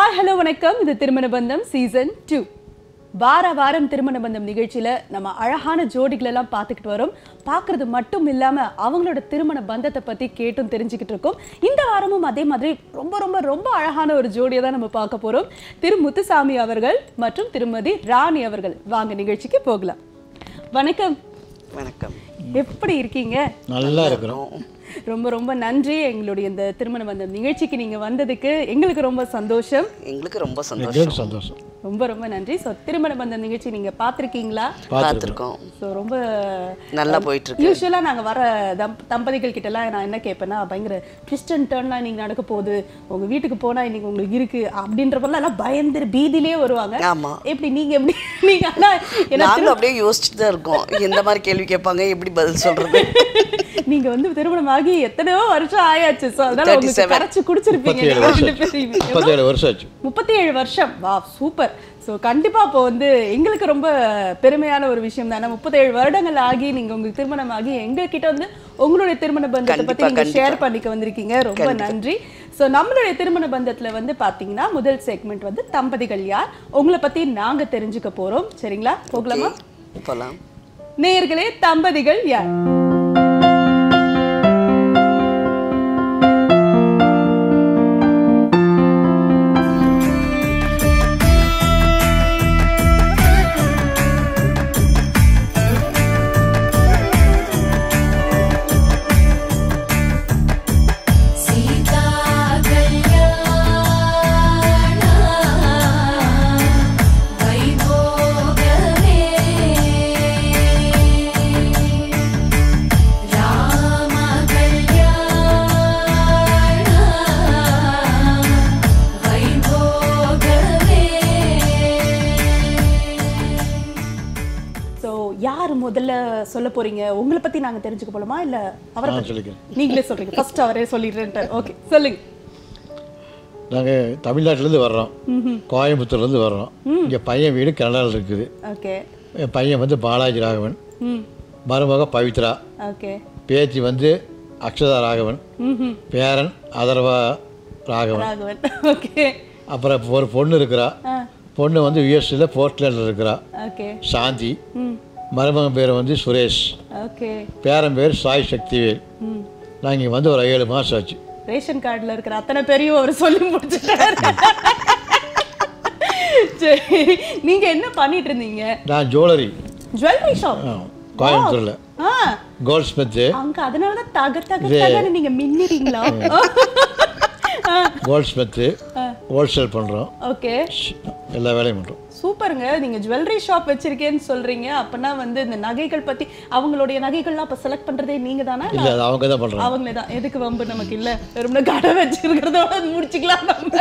Hi hello வணக்கம் இது திருமண பந்தம் சீசன் டூ வார வாரம் திருமண பந்தம் நிகழ்ச்சியில நம்ம அழகான ஜோடிகள் எல்லாம் பார்த்துக்கிட்டு வரோம் பார்க்கறது மட்டும் இல்லாம அவங்களோட திருமண பந்தத்தை பத்தி கேட்டும் தெரிஞ்சுக்கிட்டு இருக்கோம் இந்த வாரமும் அதே மாதிரி ரொம்ப ரொம்ப ரொம்ப அழகான ஒரு ஜோடியை தான் நம்ம பார்க்க போறோம் திரு முத்துசாமி அவர்கள் மற்றும் திருமதி ராணி அவர்கள் வாங்க நிகழ்ச்சிக்கு போகலாம் வணக்கம் வணக்கம் எப்படி இருக்கீங்க நல்லா இருக்கிறோம் ரொம்ப ரொம்ப நன்றி எங்களுடைய இந்த திருமண பந்தம் நிகழ்ச்சிக்கு நீங்க வந்ததுக்கு எங்களுக்கு ரொம்ப சந்தோஷம் எங்களுக்கு ரொம்ப சந்தோஷம் எங்களுக்கு சந்தோஷம் ரொம்ப ரொம்ப நன்றி ஸோ திருமண பந்தம் நிகழ்ச்சி நீங்க பார்த்திருக்கீங்களா பார்த்துருக்கோம் ஸோ ரொம்ப நல்லா போயிட்டு இருக்கு யூஸ்வலாக நாங்கள் வர தம் தம்பதிகள் கிட்டலாம் நான் என்ன கேட்பேன்னா பயங்கர கிறிஸ்டன் டேர்ன்லாம் இன்னைக்கு நடக்க போகுது உங்க வீட்டுக்கு போனா இன்னைக்கு உங்களுக்கு இருக்கு அப்படின்றப்பெல்லாம் எல்லாம் பயந்து பீதியிலே வருவாங்க ஆமா எப்படி நீங்க எப்படி நீங்க ஆனா என்ன நாங்களும் அப்படியே யோசிச்சுட்டு தான் இருக்கோம் எந்த மாதிரி கேள்வி கேட்பாங்க எப்படி பதில் சொல்றது நீங்க வந்து திருமணமாகி எத்தனையோ வருஷம் ஆயாச்சு ஸோ அதனால உங்களுக்கு 37. கரைச்சு குடிச்சிருப்பீங்க முப்பத்தி ஏழு நீங்க ரெண்டு வருஷம் பேரும். முப்பத்தேழு வருஷம் ஆச்சு முப்பத்தி ஏழு வருஷம் வா சூப்பர் ஸோ கண்டிப்பா இப்போ வந்து எங்களுக்கு ரொம்ப பெருமையான ஒரு விஷயம் தானே முப்பத்தேழு வருடங்கள் ஆகி நீங்க உங்களுக்கு திருமணம் ஆகி எங்ககிட்ட வந்து உங்களுடைய திருமண பந்தத்தை பத்தி கண்டிப்பா, நீங்க ஷேர் பண்ணிக்க வந்திருக்கீங்க ரொம்ப நன்றி ஸோ நம்மளுடைய திருமண பந்தத்துல வந்து பாத்தீங்கன்னா முதல் செக்மெண்ட் வந்து தம்பதிகள் யார் உங்களை பத்தி நாங்க தெரிஞ்சுக்க போறோம் சரிங்களா போகலாமா போலாம் நேயர்களே தம்பதிகள் யார் சீதா கல்யாண வைபோகமே ராம கல்யாண வைபோகமே ஸோ யார் முதல்ல சொல்ல போறீங்க உங்களை பத்தி நாங்க தெரிஞ்சுக்க போலாமா இல்ல அவரை நான் பத்தி சொல்லிக்கிறேன் நீங்களே சொல்றீங்க ஃபர்ஸ்ட் அவரே சொல்லிடுறேன்ட்டார் ஓகே சொல்லுங்க நாங்கள் தமிழ்நாட்டிலேருந்து வர்றோம் கோயம்புத்தூர்லேருந்து வர்றோம் இங்கே பையன் வீடு கனடாவில் இருக்குது ஓகே என் பையன் வந்து பாலாஜி ராகவன் ம் மருமக பவித்ரா ஓகே பேத்தி வந்து அக்ஷதா ராகவன் ம் பேரன் அதர்வா ராகவன் ராகவன் ஓகே அப்புறம் இப்போ ஒரு பொண்ணு இருக்கிறா ஆ பொண்ணு வந்து யூஎஸ்ல போர்ட்லேண்டில் இருக்கிறா ஓகே சாந்தி ம் மருமகன் பேர் வந்து சுரேஷ் ஓகே பேரன் பேர் சாய் சக்திவேல் ம் நான் இங்கே வந்து ஒரு ஏழு மாதம் ஆச்சு ரேஷன் கார்டுல இருக்கிற அத்தனை பேரையும் அவர் சொல்லி முடிச்சுட்டாரு சரி நீங்க என்ன பண்ணிட்டு இருந்தீங்க நான் ஜுவல்லரி ஜுவல்லரி ஷாப் கோயம்புத்தூரில் ஆ கோல்ட் ஸ்மித்து அங்க அதனால தான் தக தக தகன்னு நீங்க மின்னிறீங்களா கோல்ட் ஸ்மித்து ஹோல்சேல் பண்ணுறோம் ஓகே எல்லா வேலையும் பண்ணுறோம் சூப்பருங்க நீங்க ஜுவல்லரி ஷாப் வச்சிருக்கேன்னு சொல்றீங்க அப்பனா வந்து இந்த நகைகள் பத்தி அவங்களுடைய நகைகள்லாம் அப்ப செலக்ட் பண்றதே நீங்க தானா இல்லை அது அவங்க தான் பண்ணுறாங்க அவங்களே தான் எதுக்கு வம்பு நமக்கு இல்ல வெறும்னா கடை வச்சிருக்கிறதோட முடிச்சுக்கலாம் நம்ம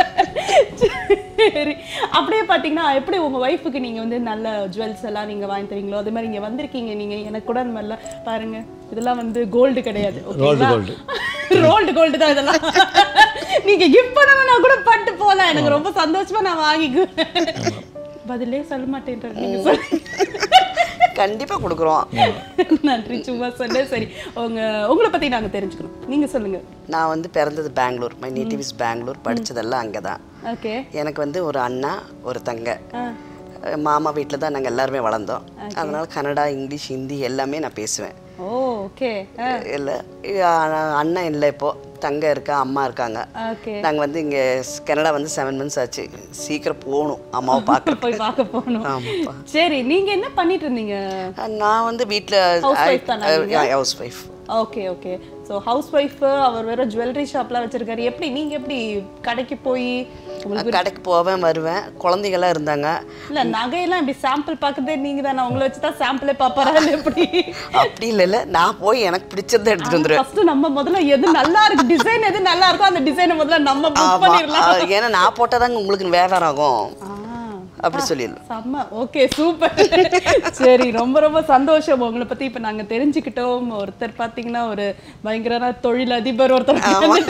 சரி அப்படியே பாத்தீங்கன்னா எப்படி உங்க ஒய்ஃபுக்கு நீங்க வந்து நல்ல ஜுவல்ஸ் எல்லாம் நீங்க வாங்கி தரீங்களோ அதே மாதிரி இங்க வந்திருக்கீங்க நீங்க எனக்கு கூட அந்த மாதிரிலாம் பாருங்க இதெல்லாம் வந்து கோல்டு கிடையாது Rolled gold. ரோல்டு கோல்டு தான் இதெல்லாம் நீங்க கிஃப்ட் பண்ணணும்னா கூட பட்டு போலாம் எனக்கு ரொம்ப சந்தோஷமா நான் வாங்கிக்குவேன் பதிலே சொல்ல மாட்டேன்ற நீங்க சொல்லுங்க கண்டிப்பா கொடுக்குறோம் நன்றி சும்மா சொன்னேன் சரி உங்க உங்களை பத்தி நாங்க தெரிஞ்சுக்கணும் நீங்க சொல்லுங்க நான் வந்து பிறந்தது Bangalore my native is Bangalore படிச்சதெல்லாம் அங்கே தான் ஓகே எனக்கு வந்து ஒரு அண்ணா ஒரு தங்க அஹ் மாமா வீட்டில் தான் நாங்கள் எல்லாருமே வளர்ந்தோம் அதனால கன்னடா இங்கிலீஷ் ஹிந்தி எல்லாமே நான் பேசுவேன் ஓ ஓகே இல்லை அண்ணன் இல்லை இப்போ தங்க இருக்கா அம்மா இருக்காங்க ஓகே நாங்கள் வந்து இங்கே கனடா வந்து செவன் மந்த்ஸ் ஆச்சு சீக்கிரம் போகணும் அம்மாவை பார்க்க போய் பார்க்க போகணும் ஆமாப்பா சரி நீங்க என்ன பண்ணிட்டு இருந்தீங்க நான் வந்து Housewife தானா வீட்டில் housewife okay okay so housewife அவர் வேற ஜுவல்லரி ஷாப்லாம் வச்சிருக்காரு எப்படி நீங்க எப்படி கடைக்கு போய் உங்களுக்கு கடைக்கு போவேன் வருவேன் குழந்தைகள்லாம் இருந்தாங்க இல்ல நகையெல்லாம் இப்படி சாம்பிள் பார்க்கறதே நீங்க தானே உங்களை வச்சு தான் சாம்பிளே பார்ப்பாரா இல்லை எப்படி அப்படி இல்லைல்ல நான் போய் எனக்கு பிடிச்சதை எடுத்துட்டு வந்துடுவேன் ஃபர்ஸ்ட் நம்ம முதல்ல எது நல்லா இருக்கு டிசைன் எது நல்லா இருக்கோ அந்த டிசைனை முதல்ல நம்ம புக் ஆமா பண்ணிடலாம் ஆ, ஏன்னா நான் போட்டாதாங்க உங்களுக்கு வியாபாரம் ஆகும் ஆ அப்படி சொல்லிடலாம் செம்ம ஓகே சூப்பர் சரி ரொம்ப ரொம்ப சந்தோஷம் உங்களை பத்தி இப்ப நாங்க தெரிஞ்சுக்கிட்டோம் ஒருத்தர் பாத்தீங்கன்னா ஒரு பயங்கர தொழில் அதிபர் ஒருத்தர்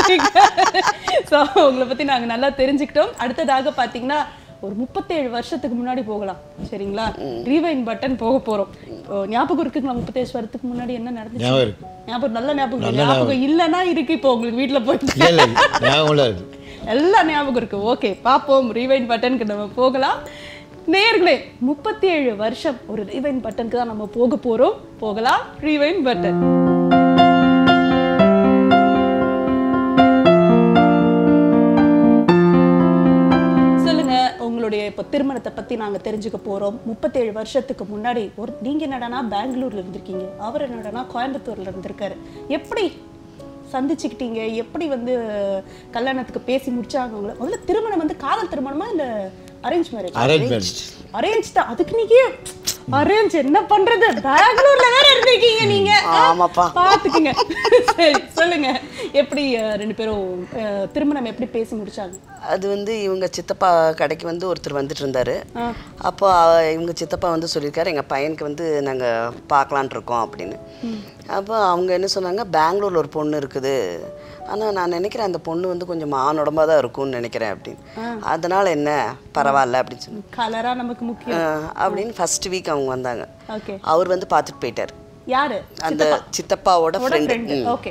ஸோ உங்களை பத்தி நாங்க நல்லா தெரிஞ்சுக்கிட்டோம் அடுத்ததாக பாத்தீங்கன்னா ஒரு முப்பத்தேழு வருஷத்துக்கு முன்னாடி போகலாம் சரிங்களா ரீவைன் பட்டன் போக போறோம் இப்போ ஞாபகம் இருக்குங்களா முப்பத்தேழு வருஷத்துக்கு முன்னாடி என்ன நடந்துச்சு ஞாபகம் இருக்கு ஞாபகம் நல்ல ஞாபகம் இருக்கு. ஞாபகம் இல்லைன்னா இருக்கு இப்போ உங்களுக்கு வீட்டுல போயிட்டு இல்லை இல்லை ஞாபகம்லாம் இருக்கு எல்லாம் ஞாபகம் இருக்கு ஓகே பார்ப்போம் ரீவைண்ட் பட்டனுக்கு நம்ம போகலாம் நேர்களே முப்பத்தி ஏழு வருஷம் ஒரு ரீவைண்ட் பட்டனுக்கு தான் நம்ம போக போறோம் போகலாம் ரீவைண்ட் பட்டன் சொல்லுங்க உங்களுடைய இப்போ திருமணத்தை பத்தி நாங்க தெரிஞ்சுக்க போறோம் முப்பத்தேழு வருஷத்துக்கு முன்னாடி ஒரு நீங்க என்னடானா பெங்களூர்ல இருந்திருக்கீங்க அவர் என்னடானா கோயம்புத்தூர்ல இருந்திருக்காரு எப்படி சந்திச்சுக்கிட்டீங்க எப்படி வந்து கல்யாணத்துக்கு பேசி முடிச்சாங்க உங்களை முதல்ல திருமணம் வந்து காதல் திருமணமா இல்ல arrange marriage arrange marriage arrange தான் அதுக்கு நீங்க அரேஞ்ச் என்ன பண்றது பெங்களூர்ல வேற இருந்திருக்கீங்க நீங்க ஆமாப்பா. பாத்துக்குங்க சரி சொல்லுங்க எப்படி அஹ், ரெண்டு பேரும் அஹ், திருமணம் எப்படி பேசி முடிச்சாங்க அது வந்து இவங்க சித்தப்பா கடைக்கு வந்து ஒருத்தர் வந்துட்டு இருந்தாரு அப்போ அவ- இவங்க சித்தப்பா வந்து சொல்லியிருக்காரு எங்கள் பையனுக்கு வந்து நாங்கள் பார்க்கலான் இருக்கோம் அப்படின்னு அப்போ அவங்க என்ன சொன்னாங்க பெங்களூர்ல ஒரு பொண்ணு இருக்குது ஆனால் நான் நினைக்கிறேன் அந்த பொண்ணு வந்து கொஞ்சம் மானுடமாக தான் இருக்கும்னு நினைக்கிறேன் அப்படின்னு அதனால் என்ன பரவாயில்ல அப்படின்னு சொன்னேன் கலரா நமக்கு முக்கியம் அப்படின்னு ஃபர்ஸ்ட் வீக் அவங்க வந்தாங்க ஓகே அவர் வந்து பார்த்துட்டு போயிட்டார் யாரு அந்த சித்தப்பாவோட ஃப்ரெண்டு ஃப்ரெண்ட் ஓகே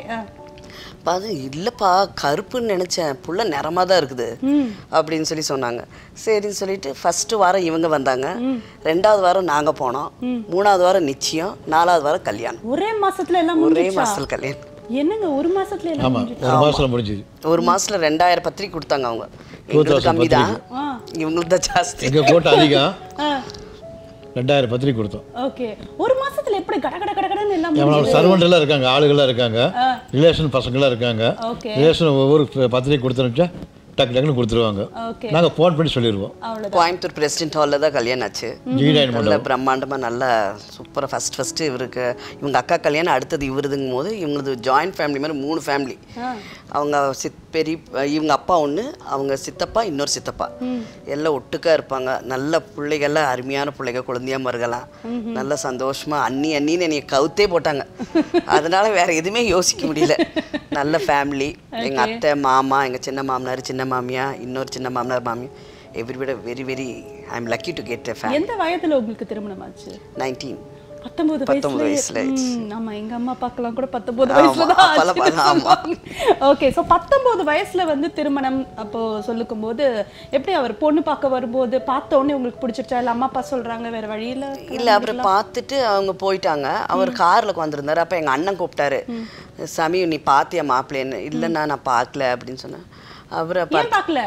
அது இல்லைப்பா கருப்புன்னு நினச்சேன் புள்ள நிறமாக தான் இருக்குது அப்படின்னு சொல்லி சொன்னாங்க சரின்னு சொல்லிட்டு ஃபஸ்ட்டு வாரம் இவங்க வந்தாங்க ரெண்டாவது வாரம் நாங்கள் போனோம் மூணாவது வாரம் நிச்சயம் நாலாவது வாரம் கல்யாணம் ஒரே மாசத்துல எல்லாம் ஒரே முடிஞ்சிச்சா மாசத்துல கல்யாணம் என்னங்க ஒரு மாசத்துல எல்லாம் ஆமாம் ஒரு மாதத்தில் முடிஞ்சுது ஒரு மாசத்துல ரெண்டாயிரம் பத்திரிக்கை கொடுத்தாங்க அவங்க எங்களுக்கு கம்மி தான் இவங்களுக்கு தான் ஜாஸ்தி எங்கள் கோட்டை அதிகம் ரெண்டாயிரம் பத்திரிக்கை கொடுத்தோம் ஓகே ஒரு மாசத்துல எப்படி கட கட கட கடன்னு எல்லாம் நம்மளோட சர்வெண்ட் எல்லாம் இருக்காங்க ஆளுகள்லாம் இருக்காங்க ரிலேஷன் பசங்களாம் இருக்காங்க ஓகே ரிலேஷன் ஒவ்வொரு பத்திரிக்கை கொடுத்துருந்துச்சா டக்கு டக்குன்னு கொடுத்துருவாங்க ஓகே நாங்கள் ஃபோன் பண்ணி சொல்லிடுவோம் அவ்வளவுதான் கோயம்புத்தூர் பிரசிடென்ட் ஹாலில் தான் கல்யாணம் ஆச்சு ஜீடாயின் நல்ல பிரம்மாண்டமாக நல்லா சூப்பராக ஃபஸ்ட் ஃபஸ்ட்டு இவருக்கு இவங்க அக்கா கல்யாணம் அடுத்தது இவருதுங்கும் போது இவங்களது ஜாயிண்ட் ஃபேமிலி மாதிரி மூணு ஃபேமிலி அவங்க சித் பெரிய இவங்க அப்பா ஒன்று அவங்க சித்தப்பா இன்னொரு சித்தப்பா எல்லாம் ஒட்டுக்கா இருப்பாங்க நல்ல பிள்ளைகள்லாம் அருமையான பிள்ளைங்க குழந்தையா மருகலாம் நல்ல சந்தோஷமா அண்ணி அண்ணின்னு என்னைய கவுத்தே போட்டாங்க அதனால வேற எதுவுமே யோசிக்க முடியல நல்ல ஃபேமிலி எங்க அத்தை மாமா எங்க சின்ன மாமனார் சின்ன மாமியா இன்னொரு சின்ன மாமனார் மாமி எவ்ரிவிட very very I am lucky to get a family எந்த வயதுல உங்களுக்கு திருமணம் ஆச்சு நைன்டீன் பத்தொன்பது பத்தொன்பது வயசுல வயசுல ஆமா எங்க அம்மா அப்பாக்கெல்லாம் கூட பத்தொன்பது ஆமா, வயசுல தான் அப்பெல்லாம் ஆச்சுன்னு பா- ஆமா. சொல்லுவாங்க. ஓகே சோ பத்தொன்பது வயசுல வந்து திருமணம் அப்போ சொல்லுக்கும் போது எப்படி அவர் பொண்ணு பார்க்க வரும்போது பார்த்த உடனே உங்களுக்கு பிடிச்சிருச்சா இல்ல அம்மா அப்பா சொல்றாங்க வேற வழியில இல்ல அப்புறம் பார்த்துட்டு அவங்க போயிட்டாங்க அவர் கார்ல உட்காந்துருந்தாரு அப்ப எங்க அண்ணன் கூப்பிட்டாரு சாமி நீ பாத்தியா மாப்பிள்ளைன்னு இல்லைண்ணா நான் பார்க்கல அப்படின்னு சொன்னேன் அப்புறம் ஏன் பார்க்கல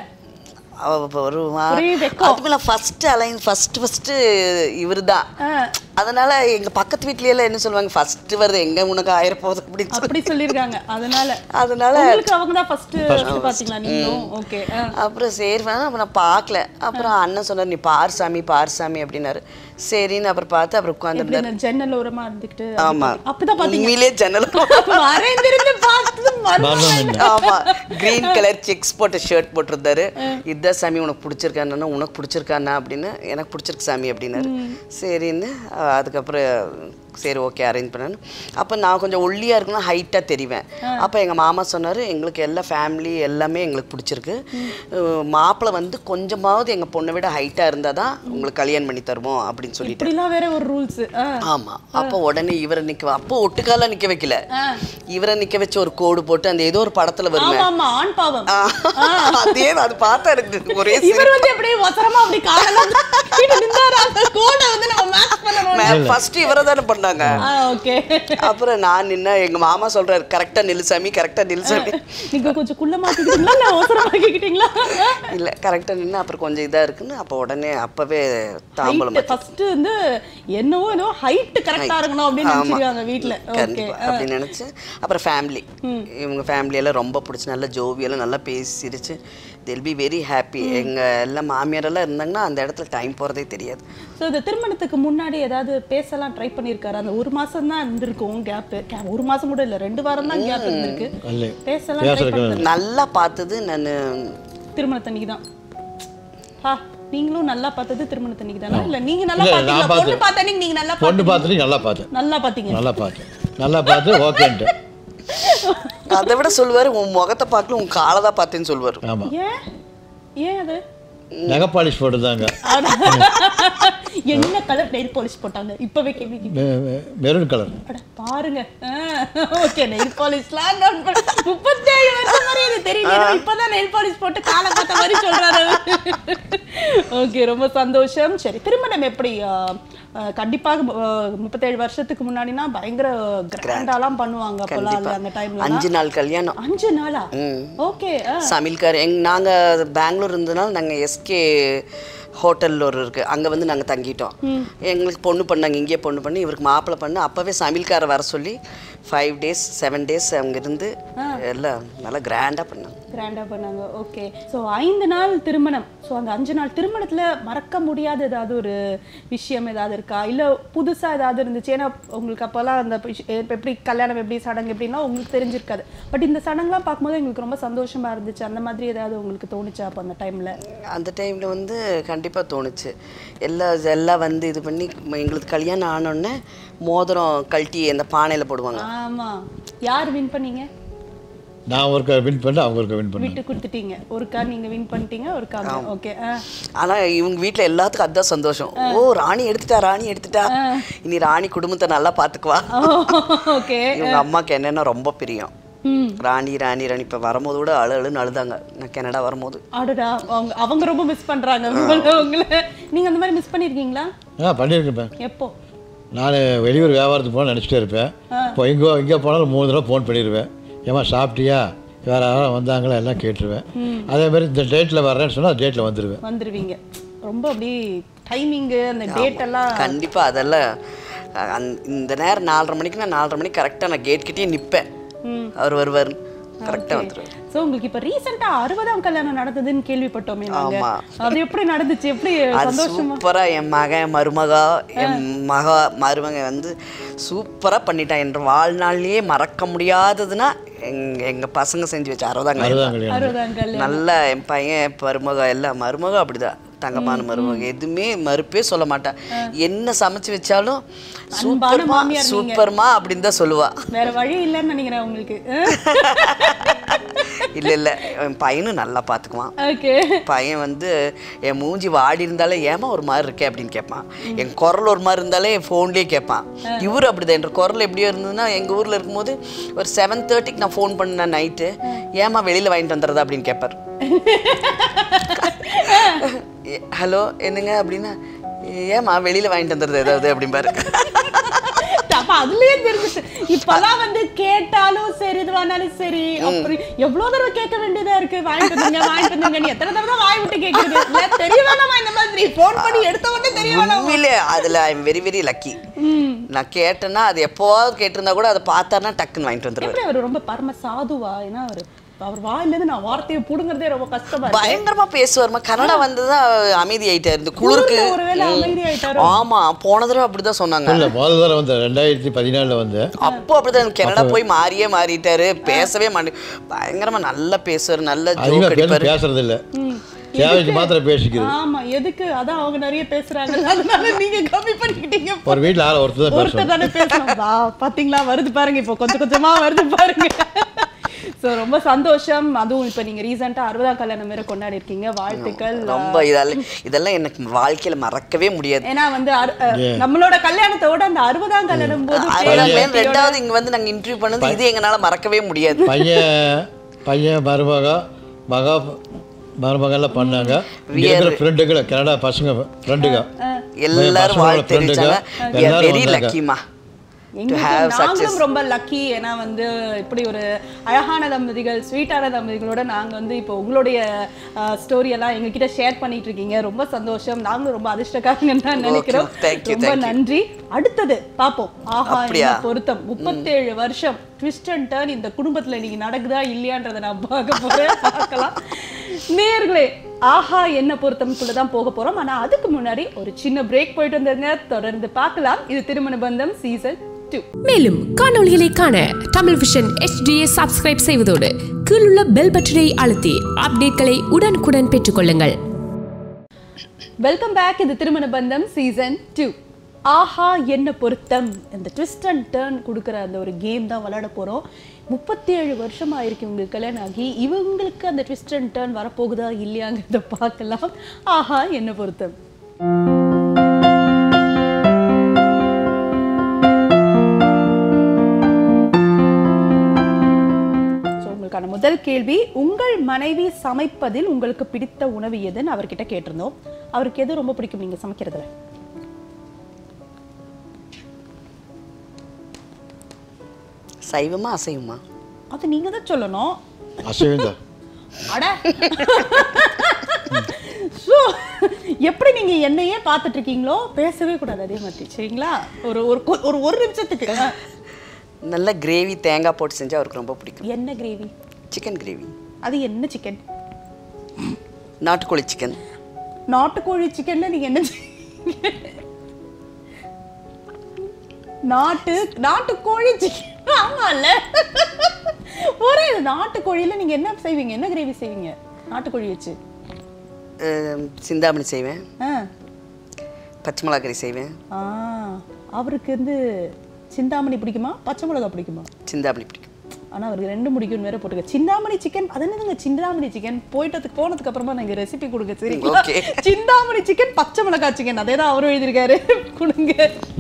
அவ ஒரு ஒரே வெக்கம். அதுக்குள்ள ஃபர்ஸ்ட் அலைன் ஃபர்ஸ்ட் ஃபர்ஸ்ட் இவர் தான் அதனால எங்க பக்கத்து வீட்லயே எல்லாம் என்ன சொல்லுவாங்க ஃபர்ஸ்ட் வருது எங்க உனக்கு ஆயிர போகுது அப்படின்னு சொல்லி அப்படி சொல்லிருக்காங்க அதனால அதனால உங்களுக்கு அவங்க தான் ஃபர்ஸ்ட் பாத்தீங்களா நீங்களும் ஓகே அப்புறம் சரி வேணா அப்ப நான் பார்க்கல அப்புறம் அண்ணன் சொன்னார் நீ பார் சாமி பார் சாமி அப்படின்னாரு சரின்னு அப்புறம் பார்த்து அப்புறம் உட்காந்துருந்தாரு ஜன்னல் ஓரமா இருந்துக்கிட்டு ஆமா அப்பதான் பாத்தீங்க உண்மையிலே ஜன்னல் மறைந்திருந்து பார்த்து மரணம் என்ன ஆமா கிரீன் கலர் செக்ஸ் போட்ட ஷர்ட் போட்டிருந்தாரு இதுதான் சாமி உனக்கு பிடிச்சிருக்கானா உனக்கு பிடிச்சிருக்கானா அப்படின்னு எனக்கு பிடிச்சிருக்கு சாமி அப்படின்னாரு சரின்னு அஹ், அதுக்கப்புறம் சரி ஓகே அரேஞ்ச் பண்ணான்னு அப்போ நான் கொஞ்சம் ஒல்லியாக இருக்கணும் ஹைட்டாக தெரிவேன் அப்போ எங்கள் மாமா சொன்னார் எங்களுக்கு எல்லா ஃபேமிலி எல்லாமே எங்களுக்கு பிடிச்சிருக்கு அஹ், மாப்பிள்ளை வந்து கொஞ்சமாவது எங்கள் பொண்ணை விட ஹைட்டாக இருந்தால் தான் உங்களுக்கு கல்யாணம் பண்ணி தருவோம் அப்படின்னு சொல்லிட்டு இப்படிலாம் வேற ஒரு ரூல்ஸ் ஆமா அப்போ உடனே இவரை நிக்க அப்போ ஒட்டுக்கால நிக்க வைக்கல இவரை நிக்க வச்சு ஒரு கோடு போட்டு அந்த ஏதோ ஒரு படத்துல வருமே ஆமா ஆமா ஆண் பாவம் அதே தான், அது பார்த்தா எனக்கு ஒரே இவர் வந்து அப்படியே ஒசரமா அப்படி காலெல்லாம் கீழே நின்னாரு அந்த கோடை வந்து நம்ம மேட்ச் பண்ணணும் ஃபர்ஸ்ட் இவரை தானே பண்ணாங்க ஓகே அப்புறம் நான் நின்ன எங்க மாமா சொல்றாரு கரெக்டா நில்லுசாமி கரெக்டா நில்லுசாமி நீங்க கொஞ்சம் குள்ள மாத்திக்கிட்டீங்களா இல்ல ஒசரமாக்கிக்கிட்டீங்களா இல்ல கரெக்டா நின்று அப்புறம் கொஞ்சம் இதா இருக்குன்னு அப்போ உடனே அப்பவே தாம்பலம் ஹைட் ஃபர்ஸ்ட் வந்து என்னவோ என்னவோ ஹைட் கரெக்டா இருக்கணும் அப்படின்னு ஆமா. நினைச்சிருக்காங்க வீட்ல ஓகே கண்டிப்பா அப்படி நினைச்சு அப்புறம் ஃபேமிலி இவங்க family எல்லாம் ரொம்ப பிடிச்சி நல்லா ஜோவியெல்லாம் நல்லா பேசி சிரிச்சு தில் பி வெரி ஹாப்பி எங்க எல்லாம் மாமியாரெல்லாம் இருந்தாங்கன்னா அந்த இடத்துல டைம் போறதே தெரியாது ஸோ இந்த திருமணத்துக்கு முன்னாடி ஏதாவது பேசலாம் ட்ரை பண்ணியிருக்காரு அந்த ஒரு மாசம் தான் இருந்திருக்கும் கேப் ஒரு மாசம் கூட இல்ல ரெண்டு வாரம் தான் கேப் இருந்திருக்கு அல்ல பேசலாம் ட்ரை பேசுறதுக்கு பண்ண நல்லா பார்த்தது நான் திருமணத்தன்னைக்கு தான் ஹா நீங்களும் நல்லா பார்த்தது திருமணத்தன்னைக்கு தானே இல்ல நீங்க நல்லா இல்ல, பாத்தீங்களா நான் பொண்ணு பார்த்தேன். பார்த்தா நீங்க நல்லா பொண்ணு பாத்தீங்க பார்த்துட்டு நல்லா பார்த்தேன் நல்லா பாத்தீங்க நல்லா பார்த்தேன் நல்லா பார்த்து ஓகேன்ட்டு அதை விட சொல்லுவாரு உன் முகத்தை பார்க்கல உன் காலை தான் பார்த்தேன்னு சொல்லுவாரு ஆமாம் ஏன் ஏன் அது நகை பாலிஷ் போட்டுருந்தாங்க என்ன கலர் நெயில் பாலிஷ் போட்டாங்க இப்பவே கேள்வி மெரூன் கலர் அட பாருங்க ஓகே நெயில் பாலிஷ்லாம் நான் ப- முப்பத்தேழு வருஷம் மாதிரி இது தெரியல ஏதோ இப்பதான் நெயில் பாலிஷ் போட்டு காலை பார்த்த மாதிரி சொல்றாரு ஓகே ரொம்ப சந்தோஷம் சரி திருமணம் எப்படி அஹ், அஹ், கண்டிப்பாக அஹ், முப்பத்தேழு வருஷத்துக்கு முன்னாடினா பயங்கர கிராண்டாலாம் பண்ணுவாங்க அப்போலாம் அது அந்த டைம்ல அஞ்சு நாள் கல்யாணம் அஞ்சு நாளா ஓகே சமையல்கார் எங் நாங்கள் பெங்களூர் இருந்ததுனால நாங்கள் எஸ்கே ஹோட்டலில் ஒரு இருக்குது அங்கே வந்து நாங்கள் தங்கிட்டோம் எங்களுக்கு பொண்ணு பண்ணாங்க இங்கேயே பொண்ணு பண்ணி இவருக்கு மாப்பிள்ளை பண்ணு அப்போவே சமையல்காரை வர சொல்லி ஃபைவ் டேஸ் செவன் டேஸ் அவங்க இருந்து எல்லாம் நல்லா கிராண்டாக பண்ணாங்க கிராண்டா பண்ணாங்க ஓகே ஸோ ஐந்து நாள் திருமணம் ஸோ அந்த அஞ்சு நாள் திருமணத்துல மறக்க முடியாத ஏதாவது ஒரு விஷயம் ஏதாவது இருக்கா இல்ல புதுசா ஏதாவது இருந்துச்சு ஏன்னா உங்களுக்கு அப்போல்லாம் அந்த விஷ- இப்ப எப்படி கல்யாணம் எப்படி சடங்கு எப்படின்னா உங்களுக்கு தெரிஞ்சிருக்காது பட் இந்த சடங்குலாம் பார்க்கும்போது எங்களுக்கு ரொம்ப சந்தோஷமா இருந்துச்சு அந்த மாதிரி ஏதாவது உங்களுக்கு தோணுச்சா அப்போ அந்த டைம்ல அந்த டைமில் வந்து கண்டிப்பாக தோணுச்சு எல்லாம் எல்லாம் வந்து இது பண்ணி ம- எங்களுக்கு கல்யாணம் ஆனோடனே மோதிரம் கழட்டி அந்த பானையில் போடுவாங்க ஆமா யார் வின் பண்ணீங்க நான் ஒருக்கா வின் பண்ணேன் அவங்க ஒருக்கா வின் பண்ணேன் விட்டு கொடுத்துட்டீங்க ஒருக்கா நீங்க வின் பண்ணிட்டீங்க ஒருக்கா ஓகே ஆனால் இவங்க வீட்டில் எல்லாத்துக்கும் அதுதான் சந்தோஷம் ஓ ராணி எடுத்துட்டா ராணி எடுத்துட்டா இனி ராணி குடும்பத்தை நல்லா பார்த்துக்குவா ஓகே இவங்க அம்மாக்கு என்னென்னா ரொம்ப பிரியம் ம் ராணி ராணி ராணி இப்போ வரும்போது கூட அழு அழுன்னு அழுதாங்க நான் கனடா வரும்போது அடடா அவங்க அவங்க ரொம்ப மிஸ் பண்றாங்க உங்களை உங்களை நீங்க அந்த மாதிரி மிஸ் பண்ணிருக்கீங்களா ஆ பண்ணியிருக்கேன் எப்போ நான் வெளியூர் வியாபாரத்துக்கு போகணும்னு நினச்சிட்டே இருப்பேன் இப்போ எங்கே எங்கே போனாலும் மூணு தடவை ஃபோன் பண்ணிடுவேன் ஏமா சாப்பிட்டியா வேறு யாரும் வந்தாங்களா எல்லாம் கேட்டுருவேன் அதே மாதிரி இந்த டேட்டில் வர்றேன்னு சொன்னால் டேட்டில் வந்துடுவேன் வந்துருவீங்க ரொம்ப அப்படி டைமிங்கு அந்த டேட் எல்லாம் கண்டிப்பாக அதெல்லாம் அஹ், அந்த- இந்த நேரம் நாலரை மணிக்கு நான் நாலரை மணிக்கு கரெக்டாக நான் கேட் கிட்டேயே நிற்பேன் அவர் வருவார் கரெக்டாக வந்துடுவேன் ஸோ உங்களுக்கு இப்போ ரீசெண்டாக அறுபதாம் கல்யாணம் நடந்ததுன்னு கேள்விப்பட்டோமே நாங்க ஆமா. அது எப்படி நடந்துச்சு எப்படி அது சந்தோஷமா சூப்பராக என் மகன் மருமகா என் மகா மருமகன் வந்து சூப்பராக பண்ணிட்டான் என்ற வாழ்நாள்லயே மறக்க முடியாததுன்னா எங்க எங்கள் பசங்க செஞ்சு வச்ச அறுபதாங்க அதுதான் கல்யாணம் அறுபதாம் கல்யாணம் நல்லா என் பையன் மருமக எல்லாம் மருமக அப்படிதான் தங்கமான மருமக எதுவுமே மறுப்பே சொல்ல மாட்டான் என்ன சமைச்சு வச்சாலும் சூப்பர்மா மாமியார் நீங்க. சூப்பர்மா அப்படின்னு தான் சொல்லுவா வேற வழி இல்லைன்னு நினைக்கிறேன் உங்களுக்கு இல்லை இல்லை என் பையனும் நல்லா பார்த்துக்குவான் ஓகே பையன் வந்து என் மூஞ்சி வாடி இருந்தாலே ஏமா ஒரு மாதிரி இருக்கே அப்படின்னு கேட்பான் என் குரல் ஒரு மாதிரி இருந்தாலே என் ஃபோன்லேயே கேட்பான் இவர் அப்படிதான் என்ற குரல் எப்படியோ இருந்ததுன்னா எங்கள் ஊரில் இருக்கும்போது ஒரு செவன் தேர்ட்டிக்கு நான் ஃபோன் பண்ணேன் நைட்டு ஏமா வெளியில் வாங்கிட்டு வந்துடுறதா அப்படின்னு கேட்பார் ஹலோ என்னங்க அப்படின்னா ஏமா வெளியில் வாங்கிட்டு வந்துடுறது ஏதாவது அப்படிம்பாரு அப்ப அதுலயே தெரிஞ்சுச்சு இப்பெல்லாம் வந்து கேட்டாலும் சரி இதுவானாலும் சரி அப்புறம் எவ்வளவு தடவை கேட்க வேண்டியதா இருக்கு வாங்கிட்டு வந்தீங்க வாங்கிட்டு வந்தீங்க நீ எத்தனை தடவை தான் வாய் விட்டு கேட்கறது இல்ல, தெரிய வேணாமா இந்த மாதிரி போன் பண்ணி எடுத்த உடனே தெரிய வேணாமா உண்மையிலே அதில் I am very very lucky நான் கேட்டேன்னா அது எப்போவாவது கேட்டிருந்தா கூட அதை பார்த்தாருன்னா டக்குன்னு வாங்கிட்டு வந்துடுவார் எப்படி அவர் ரொம்ப பரம சாதுவா ஏன்னா அவர் அவர் வாயில இருந்து நான் வார்த்தையை புடுங்குறதே ரொம்ப கஷ்டமா இருக்கு பயங்கரமா பேசுவார்மா கன்னடா வந்ததுதான் அமைதி ஆயிட்டாரு இந்த குளிருக்கு குளிர்ல ஒருவேளை ம். அமைதி ஆயிட்டாரோ? ஆமா போன தடவை அப்படிதான் சொன்னாங்க இல்லை முதல் தடவை வந்தேன் ரெண்டாயிரத்தி பதினாலில் வந்தேன் அப்போ அப்படிதான் கனடா போய் மாறியே மாறிட்டாரு பேசவே மாட்டே பயங்கரமா நல்லா பேசுவாரு நல்ல அதிகமாக ஜோக் பேச அடிப்பாரு பேசுறது இல்லை தேவைக்கு மாத்திரம் பேசிக்கிறது ஆமா எதுக்கு அதான் அவங்க நிறைய பேசுறாங்க அதனால நீங்க கம்மி பண்ணிக்கிட்டீங்க ஒரு வீட்டில் ஆளை ஒருத்தர் தான் பேசுவோம் ஒருத்தர் தானே பேசணும் வா பாத்தீங்களா வருது பாருங்க இப்போ கொஞ்சம் கொஞ்சமா வருது பாருங்க சோ ரொம்ப சந்தோஷம் அதுவும் இப்போ நீங்க ரீசெண்டா அறுபதாம் கல்யாணம் வேற கொண்டாடி இருக்கீங்க வாழ்த்துக்கள் ரொம்ப இதெல்லாம் இதெல்லாம் எனக்கு வாழ்க்கையில மறக்கவே முடியாது ஏன்னா வந்து அறு- அஹ், நம்மளோட கல்யாணத்தோட அந்த அறுபதாம் கல்யாணம் போது அறுபதாம் மேல் ரெண்டாவது இங்க வந்து நாங்க இன்டர்வியூ பண்ணது இது எங்களால மறக்கவே முடியாது பையன் பையன் மருமக மகா மருமகெல்லாம் பண்ணாங்க இங்க இருக்கிற ஃப்ரெண்டுகளை கனடா பசங்க ஃப்ரெண்டுங்க எல்லாரும் பசங்களோட வாழ்த்து தெரிவிச்சாங்க friend-ங்க எல்லாரும் வெரி வந்தாங்க. லக்கிமா எங்களுக்கு நாங்களும் ரொம்ப லக்கி ஏன்னா வந்து இப்படி ஒரு அழகான தம்பதிகள் ஸ்வீட்டான தம்பதிகளோட நாங்க வந்து இப்போ உங்களுடைய ஸ்டோரி எல்லாம் எங்ககிட்ட ஷேர் பண்ணிட்டு இருக்கீங்க ரொம்ப சந்தோஷம் நாங்களும் ரொம்ப அதிர்ஷ்டக்காரங்கன்னு தான் நினைக்கிறோம் thank you, ரொம்ப thank you. நன்றி அடுத்தது பாப்போம் ஆஹா அப்படியா? என்ன பொருத்தம் முப்பத்தேழு வருஷம் ட்விஸ்ட் அண்ட் டர்ன் இந்த குடும்பத்துல இன்னைக்கு நடக்குதா இல்லையான்றதை நான் பார்க்க போறேன் பார்க்கலாம் நேர்களே ஆஹா என்ன பொருத்தம்குள்ள தான் போக போறோம் ஆனா அதுக்கு முன்னாடி ஒரு சின்ன பிரேக் போயிட்டு வந்துருங்க தொடர்ந்து பார்க்கலாம் இது திருமண பந்தம் சீசன் டூ மேலும் காணொளிகளை காண தமிழ் விஷன் HDயை சப்ஸ்கிரைப் செய்வதோடு கீழுள்ள பெல் பட்டனை அழுத்தி அப்டேட்களை உடனுக்குடன் பெற்றுக்கொள்ளுங்கள் வெல்கம் பேக் இது திருமண பந்தம் சீசன் டூ ஆஹா என்ன பொருத்தம் இந்த ட்விஸ்ட் அண்ட் டேர்ன் கொடுக்குற அந்த ஒரு கேம் தான் விளையாட போகிறோம் முப்பத்தி ஏழு வருஷம் ஆயிருக்கு உங்களுக்கு கல்யாணம் ஆகி இவங்களுக்கு அந்த ட்விஸ்ட் அண்ட் டர்ன் வரப்போகுதா இல்லையாங்கிறத பார்க்கலாம் ஆஹா என்ன பொருத்தம் So, உங்களுக்கான முதல் கேள்வி உங்கள் மனைவி சமைப்பதில் உங்களுக்கு பிடித்த உணவு எதுன்னு அவர்கிட்ட கேட்டிருந்தோம் அவருக்கு எது ரொம்ப பிடிக்கும் நீங்க சமைக்கிறதுல சைவமா அசைவமா அது நீங்க தான் சொல்லணும் அசைவம் தான் அட ஷோ, எப்படி நீங்க என்னையே பார்த்துட்டு இருக்கீங்களோ பேசவே கூடாது அதே மாதிரி சரிங்களா ஒரு ஒரு கொ- ஒரு ஒரு நிமிஷத்துக்கு ஆ. நல்ல கிரேவி தேங்காய் போட்டு செஞ்சா அவருக்கு ரொம்ப பிடிக்கும் என்ன கிரேவி சிக்கன் கிரேவி அது என்ன சிக்கன் நாட்டுக்கோழி சிக்கன் நாட்டுக்கோழி சிக்கன்ல நீங்க என்ன செய்வீங்க? நாட்டு நாட்டுக்கோழி சிக்கன் ஆமால ஒரே இது நாட்டுக்கோழியில நீங்க என்ன செய்வீங்க என்ன கிரேவி செய்வீங்க நாட்டுக்கோழி வச்சு அஹ், சிந்தாமணி செய்வேன் ஆ பச்சை மிளகாய் கறி செய்வேன் ஆ அவருக்கு வந்து சிந்தாமணி பிடிக்குமா பச்சை மிளகா பிடிக்குமா சிந்தாமணி பிடிக்கும் ஆனா அவருக்கு ரெண்டு பிடிக்கும்னு வேற போட்டுக்க சிந்தாமணி சிக்கன் அது என்னதுங்க சிந்தாமணி சிக்கன் போயிட்டதுக்கு போனதுக்கு அப்புறமா நீங்க ரெசிபி கொடுங்க சரிங்களா Okay. சிந்தாமணி சிக்கன் பச்சை மிளகாய் சிக்கன் அதே தான் அவரும் எழுதியிருக்காரு கொடுங்க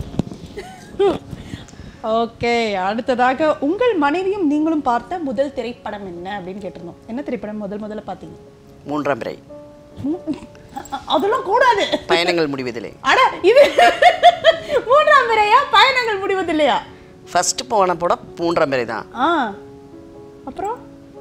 ஓகே அடுத்ததாக உங்கள் மனைவியும் நீங்களும் பார்த்த முதல் திரைப்படம் என்ன அப்படின்னு கேட்டிருந்தோம் என்ன திரைப்படம் முதல் முதல்ல பார்த்தீங்க மூன்றாம் பிறை அ- அதெல்லாம் கூடாது பயணங்கள் முடிவதில்லை அட இது மூன்றாம் பிறையா பயணங்கள் முடிவதில்லையா ஃபர்ஸ்ட் போன படம் மூன்றாம் பிறை தான் ஆ அப்புறம்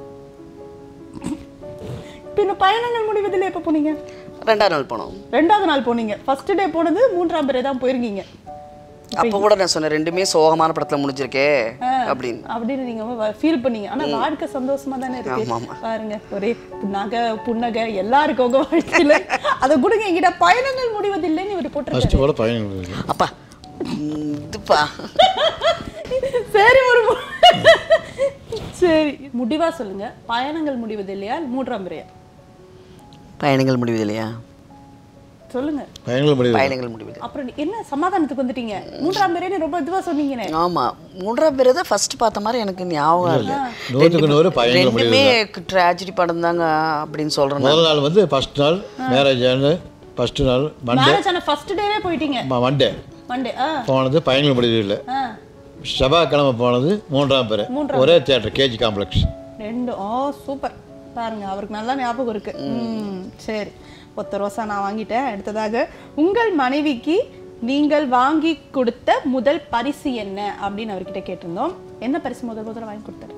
பின்ன பயணங்கள் முடிவதில்லை எப்போ போனீங்க ரெண்டாம் நாள் போனோம் ரெண்டாவது நாள் போனீங்க ஃபர்ஸ்ட் டே போனது மூன்றாம் பிறை தான் போயிருக்கீங்க அப்போ கூட நான் சொன்னேன் ரெண்டுமே சோகமான படத்துல முடிஞ்சிருக்கே அப்படின்னு அப்படின்னு நீங்க ஃபீல் பண்ணீங்க ஆனா வாழ்க்கை சந்தோஷமா தானே இருக்கு ஆமா, ஆமா. பாருங்க ஒரே புண்ணாக புன்னகை எல்லாம் இருக்கு உங்க வாழ்க்கையில அதை கொடுங்க என்கிட்ட பயணங்கள் முடிவதில்லைன்னு இவர் போட்டிருக்காரு ஃபஸ்ட்டு கூட பயணம் இருக்கு அப்பா ம், இதுப்பா சரி ஒரு மு- சரி முடிவா சொல்லுங்க பயணங்கள் முடிவதில்லையா மூன்றாம் பிறையா பயணங்கள் முடிவதில்லையா சொல்லுங்க பயணங்கள் முடிவு பயணங்கள் முடிவதில்லை அப்புறம் நீ- என்ன சமாதானத்துக்கு வந்துட்டீங்க மூன்றாம் பிறைன்னு ரொம்ப இதுவா சொன்னீங்கனே ஆமா மூன்றாம் பிறை தான் ஃபர்ஸ்ட் பார்த்த மாதிரி எனக்கு ஞாபகம் இல்லை நூற்றுக்கு நூறு பயணங்கள் முடிவு ரெண்டுமே ட்ராஜடி படம் தாங்க அப்படின்னு சொல்றேன் நான். முதல் நாள் வந்து ஃபஸ்ட் நாள் மேரேஜ் ஆனது ஃபஸ்ட்டு நாள் மண்டே மேரேஜ் ஆன ஃபர்ஸ்ட் டேவே போயிட்டீங்க மண்டே மண்டே ஆ போனது பயணங்கள் முடிவு இல்லை ஆ செவ்வாய்க்கிழமை போனது மூன்றாம் பேர் ஒரே தியேட்டர் கேஜி காம்ப்ளெக்ஸ் ரெண்டு ஓ சூப்பர் பாருங்க அவருக்கு நல்லா ஞாபகம் இருக்கு ம் சரி ஒத்த ரோசா நான் வாங்கிட்டேன் அடுத்ததாக உங்கள் மனைவிக்கு நீங்கள் வாங்கி கொடுத்த முதல் பரிசு என்ன அப்படின்னு அவர்கிட்ட கேட்டிருந்தோம் என்ன பரிசு முதல் முதல்ல வாங்கி கொடுத்தாரு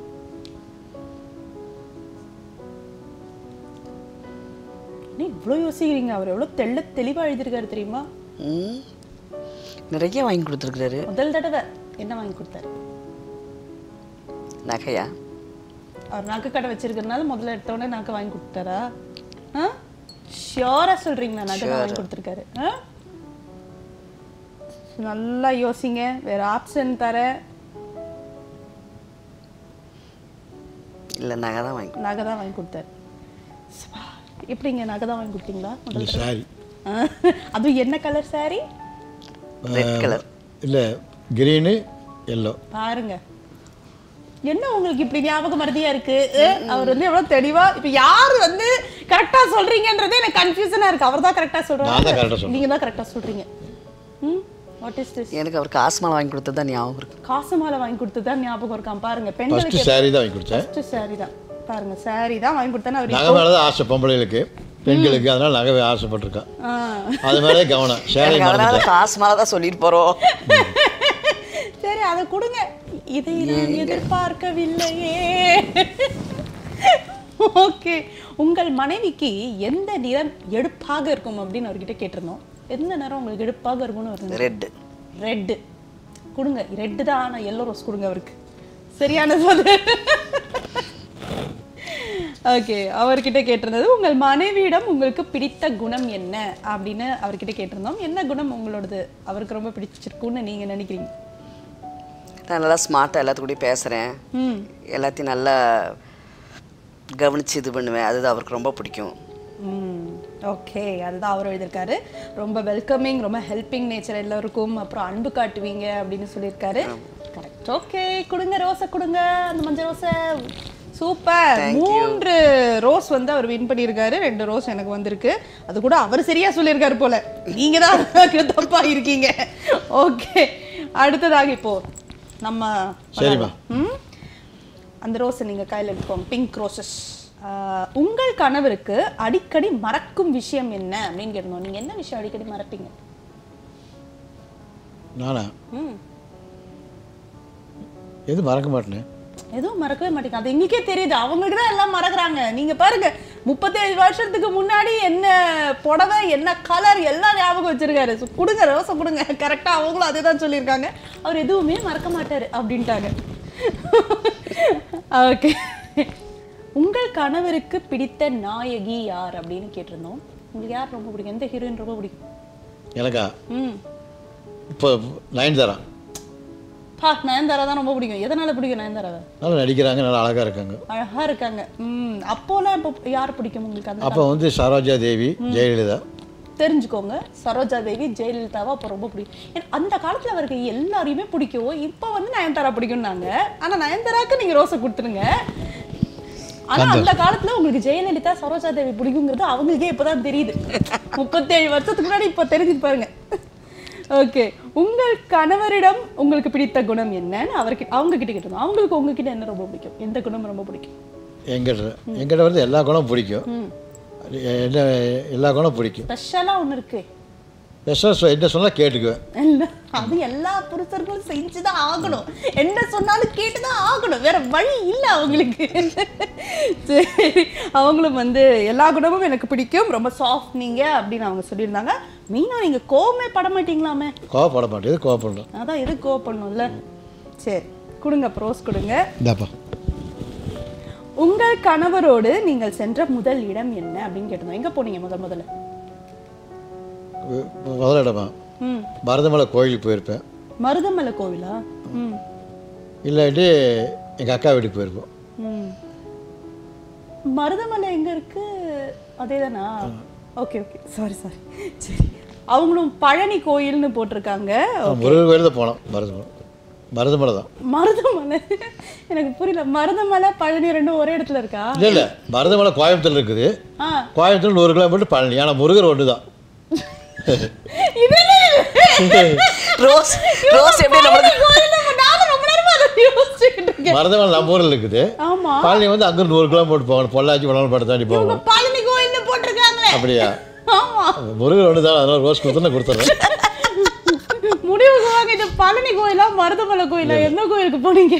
நீ இவ்வளோ யோசிக்கிறீங்க அவர் எவ்வளோ தெள்ள தெளிவா எழுதியிருக்காரு தெரியுமா ம். நிறைய வாங்கி கொடுத்துருக்குறாரு முதல் தடவை என்ன வாங்கி கொடுத்தாரு நகையா அவர் நகை கடை வச்சிருக்கிறதுனால முதல்ல எடுத்த உடனே நகை வாங்கி கொடுத்தாரா ஆ ஷியோரா சொல்றீங்களா நகை தான் வாங்கி கொடுத்துருக்காரு ஆ நல்லா யோசிங்க வேற ஆப்ஷன் தரேன் இல்லை நகை தான் வாங்கி கொடு- நகை தான் வாங்கி கொடுத்தாரு சபா, எப்படிங்க நகை தான் வாங்கி கொடுத்தீங்களா முதல் இல்லை சாரி ஆ, அதுவும் என்ன கலர் saree ரெட் கலர் இல்லை க்ரீனு எல்லோ பாருங்க என்ன உங்களுக்கு இப்படி ஞாபகம் மறதியா இருக்கு அஹ், அவர் வந்து எவ்வளவு தெளிவா இப்ப யாரு வந்து கரெக்டா சொல்றீங்கன்றதே எனக்கு கன்ஃபியூஷனா இருக்கு அவர் தான் கரெக்டா நான் தான் சொல்றாரு கரெக்டாக சொல்கிறேன் நீங்க தான் கரெக்டா சொல்றீங்க ம் வாட் இஸ் திஸ் எனக்கு அவர் காசு மாலை வாங்கி கொடுத்தது தான் ஞாபகம் இருக்கு காசு மாலை வாங்கி கொடுத்து தான் ஞாபகம் இருக்கான் பாருங்க ஃபஸ்ட்டு பெண்களுக்கு சாரி தான் வாங்கி கொடுத்தேன் ஃபர்ஸ்ட் saree தான் பாருங்க saree தான் வாங்கி கொடுத்தேன்னு அவர் நகை மேலே தான் ஆசை பொம்பளைகளுக்கு பெண்களுக்கு அதனால் நகை ஆசைப்பட்டிருக்கான் ஆ. அது மேலே கவனம் சேலை எனக்கு அதனால மறந்துட்டேன் காசு மாலை தான் சொல்லிட்டு போறோம் சரி அதை கொடுங்க இதை நான் எதிர்பார்க்கவில்லையே ஓகே உங்கள் மனைவிக்கு எந்த நிறம் எடுப்பாக இருக்கும் அப்படின்னு அவர்கிட்ட கேட்டிருந்தோம் எந்த நிறம் உங்களுக்கு எடுப்பாக இருக்கும்னு வருது ரெட் ரெட்டு கொடுங்க ரெட்டு தான் ஆனால் எல்லோ ரோஸ் கொடுங்க அவருக்கு சரியானது அது ஓகே அவர்கிட்ட கேட்டிருந்தது உங்கள் மனைவியிடம் உங்களுக்கு பிடித்த குணம் என்ன அப்படின்னு அவர்கிட்ட கேட்டிருந்தோம் என்ன குணம் உங்களோடது அவருக்கு ரொம்ப பிடிச்சிருக்குன்னு நீங்க நினைக்கிறீங்க நான் நல்லா ஸ்மார்ட்டாக எல்லாத்துக்கூடயும் பேசுகிறேன் ம் எல்லாத்தையும் நல்லா கவனிச்சு இது பண்ணுவேன் அதுதான் அவருக்கு ரொம்ப பிடிக்கும் ஓகே அதுதான் அவர் எழுதியிருக்காரு ரொம்ப வெல்கமிங் ரொம்ப ஹெல்பிங் நேச்சர் எல்லாருக்கும் அப்புறம் அன்பு காட்டுவீங்க அப்படின்னு சொல்லியிருக்காரு கரெக்ட் ஓகே கொடுங்க ரோஸை கொடுங்க அந்த மஞ்சள் ரோஸை சூப்பர் மூன்று ரோஸ் வந்து அவர் வின் பண்ணியிருக்காரு ரெண்டு ரோஸ் எனக்கு வந்திருக்கு அது கூட அவர் சரியா சொல்லியிருக்காரு போல நீங்க தான் தப்பா இருக்கீங்க ஓகே அடுத்ததாக இப்போ நம்ம சரிம்மா. ம் அந்த ரோஸை நீங்க கையில எடுத்துக்கோங்க பிங்க் ரோசஸ் உங்கள் கணவருக்கு அடிக்கடி மறக்கும் விஷயம் என்ன அப்படின்னு கேட்டோம் நீங்க என்ன விஷயம் அடிக்கடி மறப்பீங்க நானா ம் எதுவும் மறக்க மாட்டேனே எதுவும் மறக்கவே மாட்டேங்க அது எங்களுக்கே தெரியுது அவங்களுக்கு தான் எல்லாம் மறக்கறாங்க நீங்க பாருங்க முப்பத்தேழு வருஷத்துக்கு முன்னாடி என்ன புடவை என்ன கலர் எல்லாம் ஞாபகம் வச்சிருக்காரு So, கொடுங்க ரோசை கொடுங்க கரெக்டா அவங்களும் அதே தான் சொல்லியிருக்காங்க அவர் எதுவுமே மறக்க மாட்டாரு அப்படின்ட்டாங்க ஓகே உங்கள் கணவருக்கு பிடித்த நாயகி யார் அப்படின்னு கேட்டிருந்தோம் உங்களுக்கு யார் ரொம்ப பிடிக்கும் எந்த ஹீரோயின் ரொம்ப பிடிக்கும் எனக்கா ம் இப்போ நயன்தாரா பா நயன்தாரா தான் ரொம்ப பிடிக்கும் எதனால பிடிக்கும் நயன்தாராவை நல்லா நடிக்கிறாங்க நல்லா அழகாக இருக்காங்க அழகா இருக்காங்க ம் அப்போலாம் இப்போ யார் பிடிக்கும் உங்களுக்கு அந்த அப்போ வந்து சரோஜா தேவி ஜெயலலிதா தெரிஞ்சுக்கோங்க சரோஜா தேவி ஜெயலலிதாவை அப்போ ரொம்ப பிடிக்கும் ஏன்னா அந்த காலத்துல அவருக்கு எல்லாரையுமே பிடிக்கும் இப்போ வந்து நயன்தாரா பிடிக்கும்னாங்க ஆனா நயன்தாராக்கு நீங்க ரோஸை கொடுத்துருங்க ஆனா அந்த காலத்துல உங்களுக்கு ஜெயலலிதா சரோஜா தேவி பிடிக்குங்கிறது அவங்களுக்கே இப்பதான் தெரியுது முப்பத்தேழு வருஷத்துக்கு முன்னாடி இப்போ தெரிஞ்சுட்டு பாருங்க ஓகே உங்கள் கணவரிடம் உங்களுக்கு பிடித்த குணம் என்னன்னு அவர்கிட்ட அவங்க கிட்ட கேட்டிருந்தோம் அவங்களுக்கு உங்ககிட்ட என்ன ரொம்ப பிடிக்கும் எந்த குணம் ரொம்ப பிடிக்கும் எங்கிட்ட எங்கிட்ட வந்து எல்லா குணம் பிடிக்கும் என்ன எல்லா குணம் பிடிக்கும் ஸ்பெஷலா ஒண்ணு இருக்கு ஸ்பெஷல் என்ன சொன்னால் கேட்டுக்குவேன் இல்ல அது எல்லா புருஷர்களும் செஞ்சுதான் ஆகணும் என்ன சொன்னாலும் கேட்டுதான் ஆகணும் வேற வழி இல்ல அவங்களுக்கு சரி அவங்களும் வந்து எல்லா குணமும் எனக்கு பிடிக்கும் ரொம்ப சாஃப்ட் நீங்க அப்படின்னு அவங்க சொல்லியிருந்தாங்க மீனா நீங்க கோவமே பட மாட்டீங்களாமே கோவப்பட மாட்டேது கோவப்படணும் அதான் எது கோவப்படணும்ல சரி கொடுங்க ப்ரோஸ் கொடுங்க இந்தாப்பா உங்கள் கணவரோடு நீங்கள் சென்ற முதல் இடம் என்ன அப்படின்னு கேட்டிருந்தோம் எங்க போனீங்க முதல் முதல்ல வு- முதல் இடமா ம் மருதமலை கோயிலுக்கு போயிருப்பேன் மருதமலை கோவிலா ம் இல்லாட்டி எங்கள் அக்கா வீட்டுக்கு போயிருப்போம் ம். மருதமலை எங்க இருக்கு அதேதானா ஓகே ஓகே சாரி சாரி சரி அவங்களும் பழனி கோயில்னு போட்டிருக்காங்க முருகன் கோயில் தான் போனோம் மருதமலை மருதமலை தான் மருதமலை எனக்கு புரியல மருதமலை பழனி ரெண்டும் ஒரே இடத்துல இருக்கா இல்லை இல்லை மருதமலை கோயம்புத்தூர் இருக்குது ஆ கோயம்புத்தூர் நூறு கிலோமீட்டர் பழனி ஆனால் முருகர் ஒன்று தான் இது என்ன? ரோஸ் ரோஸ் எப்படி நம்மளுக்கு பழனி கோயில்ல நானும் ரொம்ப நேரமா அதை யோசிச்சுக்கிட்டு இருக்கேன் மருதமலை நம்ம ஊரில் இருக்குது ஆமா பழனி வந்து அங்கே நூறு கிலோமீட்டர் போகணும் பொள்ளாச்சி வளம் படம் தாண்டி இவங்க போகணும் பழனி கோயில்னு போட்டிருக்காங்களே அப்படியா ஆமா முருகர் ஒன்று தான் அதனால ரோஸ் கொடுத்து கொடுத்துட்றேன் முடிவுக்கு வாங்க இது பழனி கோயிலா மருதமலை கோயிலா எந்த கோயிலுக்கு போனீங்க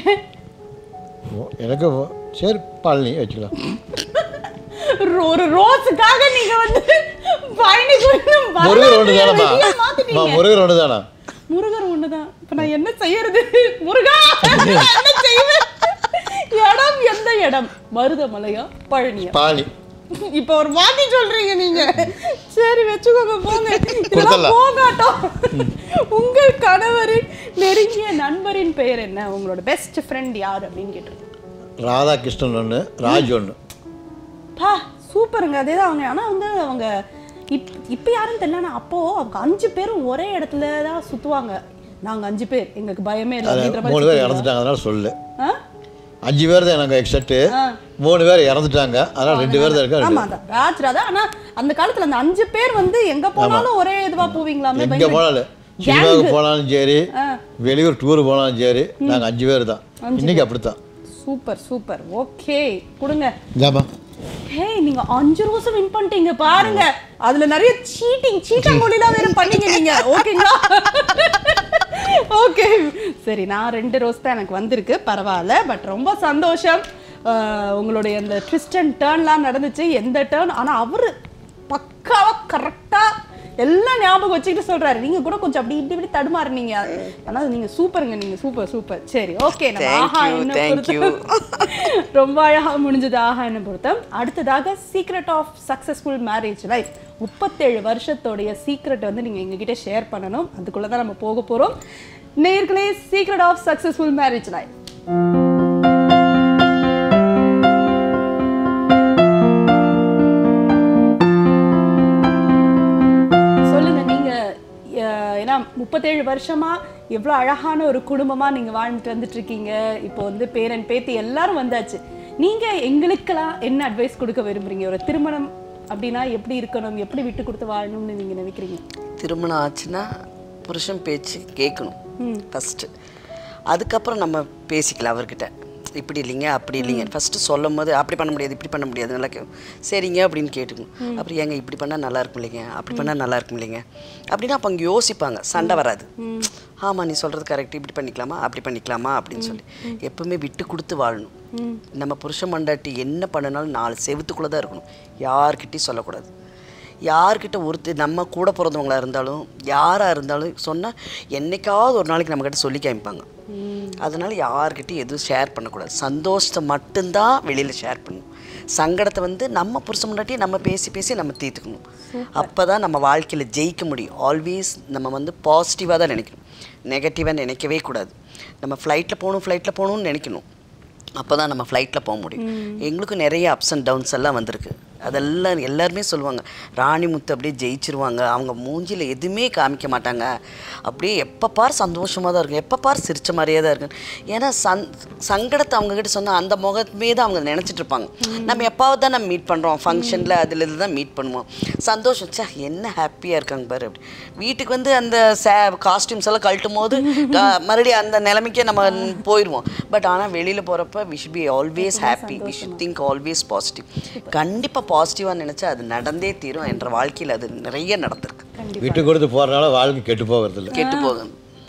எனக்கு ஓ- சரி பழனி வச்சுக்கலாம் ஒரு- ஒரு ரோஸுக்காக நீங்க வந்து பழனி கோயில் முருகர் ஒன்று தானம்மா முருகர் ஒன்று தானா முருகர் ஒண்ணுதான் இப்ப நான் என்ன செய்யறது முருகா நான் என்ன செய்வேன் இடம் எந்த இடம் மருதமலையா பழனியா பழனி இப்ப ஒரு மாத்தி சொல்றீங்க நீங்க சரி வச்சுக்கோங்க போங்க இதெல்லாம் கொடுத்துடலாம். போகாட்டம் உங்கள் கணவரின் நெருங்கிய நண்பரின் பெயர் என்ன உங்களோட பெஸ்ட் ஃப்ரெண்ட் யார் அப்படின்னு கேட்டிருக்கேன் ராதாகிருஷ்ணன் ஒன்று ராஜ் ஒன்று பா சூப்பருங்க அதே தான் அவங்க ஆனால் வந்து அவங்க இப் இப்போ யாருன்னு தெரியல ஆனா அப்போ அவங்க அஞ்சு பேரும் ஒரே இடத்துல தான் சுத்துவாங்க நாங்க அஞ்சு பேர் எங்களுக்கு பயமே இல்லை அப்படின்ற மூணு மாதிரி பேர் சுத்துவீங்களா? இறந்துட்டாங்க அதனால சொல்லு ஆ? அஞ்சு பேர் தான் எனக்கு எக்ஸெட்டு மூணு பேர் இறந்துட்டாங்க அதனால ரெண்டு பேர் தான் ஆமா இருக்காங்க அதான் ராஜ் ராதா ஆனா அந்த காலத்துல அந்த அஞ்சு பேர் வந்து எங்க போனாலும் ஒரே இதுவா போவீங்களாமே எங்கே போனாலும் சினிமாவுக்கு போனாலும் சரி ஆ. வெளியூர் டூர் போனாலும் சரி நாங்கள் அஞ்சு பேர் தான் இன்னைக்கு அப்படித்தான் சூப்பர் சூப்பர் ஓகே கொடுங்க இந்தாப்பா ஹே நீங்க அஞ்சு ரோஸ் வின் பண்ணிட்டீங்க பாருங்க அதுல நிறைய சீட்டிங் சீட்டாங்கோலிலாம் வேற பண்ணீங்க நீங்க ஓகேங்களா ஓகே சரி நான் ரெண்டு ரோஸ் தான் எனக்கு வந்திருக்கு பரவாயில்ல பட் ரொம்ப சந்தோஷம் அஹ், உங்களுடைய அந்த ட்விஸ்ட் அண்ட் டேர்ன்லாம் நடந்துச்சு எந்த டேர்ன் ஆனா அவரு பக்காவா கரெக்டா எல்லாம் ஞாபகம் வச்சுக்கிட்டு சொல்றாரு நீங்க கூட கொஞ்சம் அப்படி இப்படி இப்படி தடுமாறுனீங்க ஆனா நீங்க சூப்பருங்க நீங்க சூப்பர் சூப்பர் சரி ஓகே நம்ம Thank ஆஹா you, என்ன thank you. பொறுத்த ரொம்ப அழகா முடிஞ்சது ஆஹா என்ன பொறுத்தம் அடுத்ததாக secret of successful marriage life முப்பத்தேழு வருஷத்தோடைய சீக்ரெட் வந்து நீங்க எங்ககிட்ட ஷேர் பண்ணணும் அதுக்குள்ள தான் நம்ம போக போறோம் நேர்களே secret of successful marriage life சொல்லுங்க நீங்க அஹ், ஏன்னா முப்பத்தேழு வருஷமா எவ்வளோ அழகான ஒரு குடும்பமா நீங்க வாழ்ந்துட்டு வந்துட்டு இருக்கீங்க இப்போ வந்து பேரன் பேத்தி எல்லாரும் வந்தாச்சு நீங்க எங்களுக்கெல்லாம் என்ன அட்வைஸ் கொடுக்க விரும்புறீங்க ஒரு திருமணம் அப்படின்னா எப்படி இருக்கணும் எப்படி விட்டு கொடுத்து வாழணும்னு நீங்க நினைக்கிறீங்க திருமணம் ஆச்சுன்னா புருஷன் பேச்சு கேட்கணும் ஃபஸ்ட்டு அதுக்கப்புறம் நம்ம பேசிக்கலாம் அவர்கிட்ட இப்படி இல்லைங்க அப்படி இல்லைங்க ஃபஸ்ட்டு சொல்லும் போது அப்படி பண்ண முடியாது இப்படி பண்ண முடியாது நல்லா கே- சரிங்க அப்படின்னு கேட்டுக்கணும் அப்புறம் ஏங்க இப்படி பண்ணால் நல்லா இருக்கும் இல்லைங்க அப்படி பண்ணால் நல்லா இருக்கும் இல்லைங்க அப்படின்னா அப்போ அங்கே யோசிப்பாங்க சண்டை வராது ஆமாம் நீ சொல்கிறது கரெக்ட் இப்படி பண்ணிக்கலாமா அப்படி பண்ணிக்கலாமா அப்படின்னு சொல்லி எப்பவுமே விட்டு கொடுத்து வாழணும் நம்ம புருஷன் மண்டாட்டி என்ன பண்ணினாலும் நாலு செவுத்துக்குள்ளே தான் இருக்கணும் யார்கிட்டயும் சொல்லக்கூடாது யார்கிட்ட ஒருத்தர் நம்ம கூட பிறந்தவங்களா இருந்தாலும் யாராக இருந்தாலும் சொன்னால் என்னைக்காவது ஒரு நாளைக்கு நம்மக்கிட்ட சொல்லி காமிப்பாங்க அதனால் யார்கிட்டயும் எதுவும் ஷேர் பண்ணக்கூடாது சந்தோஷத்தை மட்டும்தான் வெளியில் ஷேர் பண்ணணும் சங்கடத்தை வந்து நம்ம புருஷன் முன்னாடி நம்ம பேசி பேசி நம்ம தீர்த்துக்கணும் அப்போ தான் நம்ம வாழ்க்கையில் ஜெயிக்க முடியும் ஆல்வேஸ் நம்ம வந்து பாசிட்டிவாக தான் நினைக்கணும் நெகட்டிவாக நினைக்கவே கூடாது நம்ம ஃப்ளைட்டில் போகணும் ஃப்ளைட்டில் போகணும்னு நினைக்கணும் அப்போ தான் நம்ம ஃப்ளைட்டில் போக முடியும் எங்களுக்கும் நிறைய அப்ஸ் அண்ட் டவுன்ஸ் எல்லாம் வந்திருக்கு அதெல்லாம் எல்லாருமே சொல்லுவாங்க ராணிமுத்து அப்படியே ஜெயிச்சிருவாங்க அவங்க மூஞ்சியில் எதுவுமே காமிக்க மாட்டாங்க அப்படியே எப்போ பார் சந்தோஷமாக தான் இருக்கும் எப்போ பார் சிரிச்ச மாதிரியே தான் இருக்கும் ஏன்னா சந் சங்கடத்தை அவங்கக்கிட்ட சொன்னால் அந்த முகமே தான் அவங்க நினச்சிட்டு இருப்பாங்க நம்ம எப்பாவது தான் நம்ம மீட் பண்ணுறோம் ஃபங்க்ஷனில் அதில் இதில் தான் மீட் பண்ணுவோம் சந்தோஷம் ச்சே என்ன ஹாப்பியாக இருக்காங்க பாரு அப்படி வீட்டுக்கு வந்து அந்த சே காஸ்டியூம்ஸ் எல்லாம் கழட்டும் போது அஹ், மறுபடியும் அந்த நிலைமைக்கே நம்ம போயிடுவோம் பட் ஆனால் வெளியில் போகிறப்ப we should be always happy we should think always positive கண்டிப்பாக பாசிட்டிவாக நினச்சா அது நடந்தே தீரும் என்ற வாழ்க்கையில் அது நிறைய நடந்திருக்கு விட்டு கொடுத்து போகிறனால வாழ்க்கை கெட்டு போகிறதில்ல கெட்டு போகும்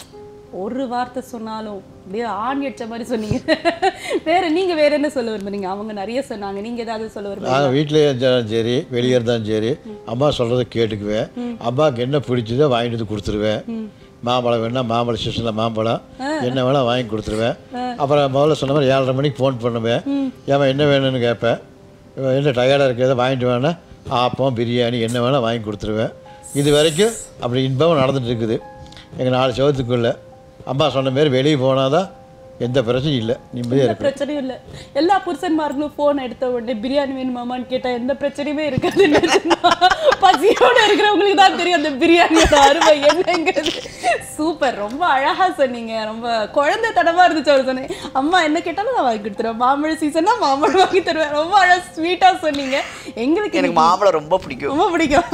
ஒரு வார்த்தை சொன்னாலும் அப்படியே ஆண் அடிச்ச மாதிரி சொன்னீங்க வேற நீங்க வேற என்ன சொல்ல விரும்புறீங்க அவங்க நிறைய சொன்னாங்க நீங்க ஏதாவது சொல்ல விரும்புறீங்க நான் வீட்டிலே இருந்தாலும் சரி வெளியே இருந்தாலும் சரி அம்மா சொல்கிறத கேட்டுக்குவேன் அம்மாவுக்கு என்ன பிடிச்சதோ வாங்கிட்டு வந்து கொடுத்துருவேன் மாம்பழம் வேணா மாம்பழம் சீசனில் மாம்பழம் என்ன வேணால் வாங்கி கொடுத்துருவேன் அப்புறம் முதல்ல சொன்ன மாதிரி ஏழரை மணிக்கு ஃபோன் பண்ணுவேன் ஏமா என்ன வேணும்னு கேட்பேன் இவன் என்ன டயர்டாக இருக்கிறத வாங்கிட்டு வேணா ஆப்பம் பிரியாணி என்ன வேணால் வாங்கி கொடுத்துருவேன் இது வரைக்கும் அப்படி இன்பமாக நடந்துட்டு இருக்குது எங்கள் நாலு சவத்துக்குள்ளே அம்மா சொன்ன மாரி வெளியே போனால் தான் எந்த பிரச்சனையும் இல்லை நிம்மதியாக எந்த இருக்கும் பிரச்சனையும் இல்ல எல்லா புருஷன்மார்களும் போன் எடுத்த உடனே பிரியாணி வேணுமாமான்னு கேட்டா எந்த பிரச்சனையுமே இருக்காது நிஜமா. பசியோட இருக்கிறவங்களுக்கு தான் தெரியும் அந்த பிரியாணியோட அருமை என்னங்கிறது சூப்பர் ரொம்ப அழகா சொன்னீங்க ரொம்ப குழந்தை தடமா இருந்துச்சு அவர் சொன்னேன் அம்மா என்ன கேட்டாலும் நான் வாங்கி கொடுத்துருவேன் மாம்பழ சீசன்னா மாம்பழம் வாங்கி தருவேன் ரொம்ப அழகா ஸ்வீட்டா சொன்னீங்க எங்களுக்கு எனக்கு மாம்பழம் ரொம்ப பிடிக்கும் ரொம்ப பிடிக்கும்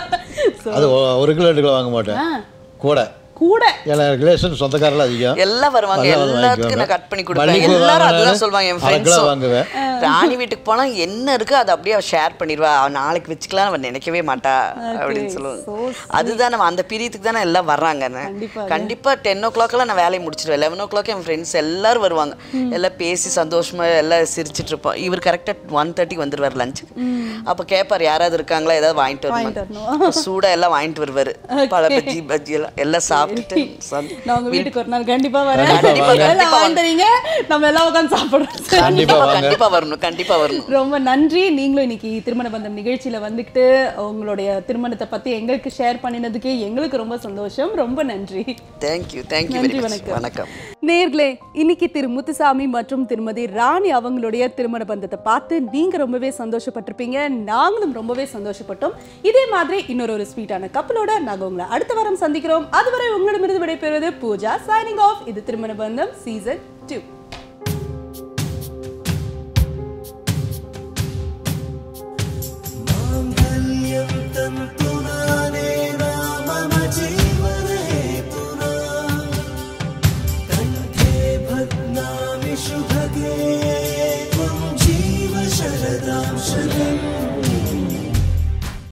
So, அது ஒ- ஒரு கிலோ ரெண்டு கிலோ வாங்க மாட்டேன் கூட கூட ஏன்னா ரிலேஷன் சொந்தக்காரெல்லாம் அதிகம் எல்லாம் வருவாங்க எல்லாம் வந்து எல்லாத்துக்கும் நான் வாங்கிக்குவாங்க. கட் பண்ணி கொடுப்பேன் மல்லிகைப்பூ எல்லாரும் வாங்கினாலும் அதுதான் சொல்லுவாங்க என் அரை கிலோ ஃப்ரெண்ட்ஸும் வாங்குவேன் ராணி வீட்டுக்கு போனா என்ன இருக்கோ அதை அப்படியே அவ ஷேர் பண்ணிடுவா அவ நாளைக்கு வச்சுக்கலாம் அவன் நினைக்கவே மாட்டா அப்படின்னு so சொல்லுவாங்க அதுதான் நம்ம அந்த பீரியத்துக்கு தானே எல்லாம் வர்றாங்க கண்டிப்பா. கண்டிப்பா டென் ஓ கிளாக்லாம் நான் வேலையை முடிச்சிடுவேன் லெவன் ஓ கிளாக் என் ஃப்ரெண்ட்ஸ் எல்லாரும் வருவாங்க எல்லாம் பேசி சந்தோஷமா எல்லாம் சிரிச்சிட்டு இருப்போம் இவர் கரெக்டாக ஒன் தேர்ட்டிக்கு வந்துருவார் லஞ்சுக்கு அப்போ கேட்பார் யாராவது இருக்காங்களா ஏதாவது வாங்கிட்டு வாங்கிட்டு வரணும் சூடா எல்லாம் வாங்கிட்டு வருவாரு பழ பஜ்ஜி பஜ்ஜி எல்லாம் எல்லாம் சாப்பிட்டுட்டு சந்தோஷம். நான் உங்க வீட்டுக்கு ஒரு நாள் கண்டிப்பா வரேன் கண்டிப்பா, எல்லாம் கண்டிப்பா வாங்கி தரீங்க நம்ம எல்லாம் உட்காந்து சாப்பிடுறோம் கண்டிப்பா கண்டிப்பா வாங்க கண்டிப்பா வரணும் கண்டிப்பா வரணும் ரொம்ப நன்றி நீங்களும் இன்னைக்கு திருமண பந்தம் நிகழ்ச்சியில வந்துக்கிட்டு உங்களுடைய திருமணத்தை பத்தி எங்களுக்கு ஷேர் பண்ணினதுக்கு எங்களுக்கு ரொம்ப சந்தோஷம் ரொம்ப நன்றி தேங்க்யூ தேங்க்யூ நன்றி, வெரி மச் வணக்கம். வணக்கம் நேர்களே இன்னைக்கு திரு முத்துசாமி மற்றும் திருமதி ராணி அவங்களுடைய திருமண பந்தத்தை பார்த்து நீங்க ரொம்பவே சந்தோஷப்பட்டிருப்பீங்க நாங்களும் ரொம்பவே சந்தோஷப்பட்டோம் இதே மாதிரி இன்னொரு ஒரு ஸ்வீட்டான கப்பலோட நாங்க உங்களை அடுத்த வாரம் சந்திக்கிறோம் அதுவரை உங்களிடமிருந்து விடைபெறுவது பூஜா சைனிங் ஆஃப் இது திருமண பந்தம் சீசன் டூ शुभगे त्वं जीव शरदां शरम्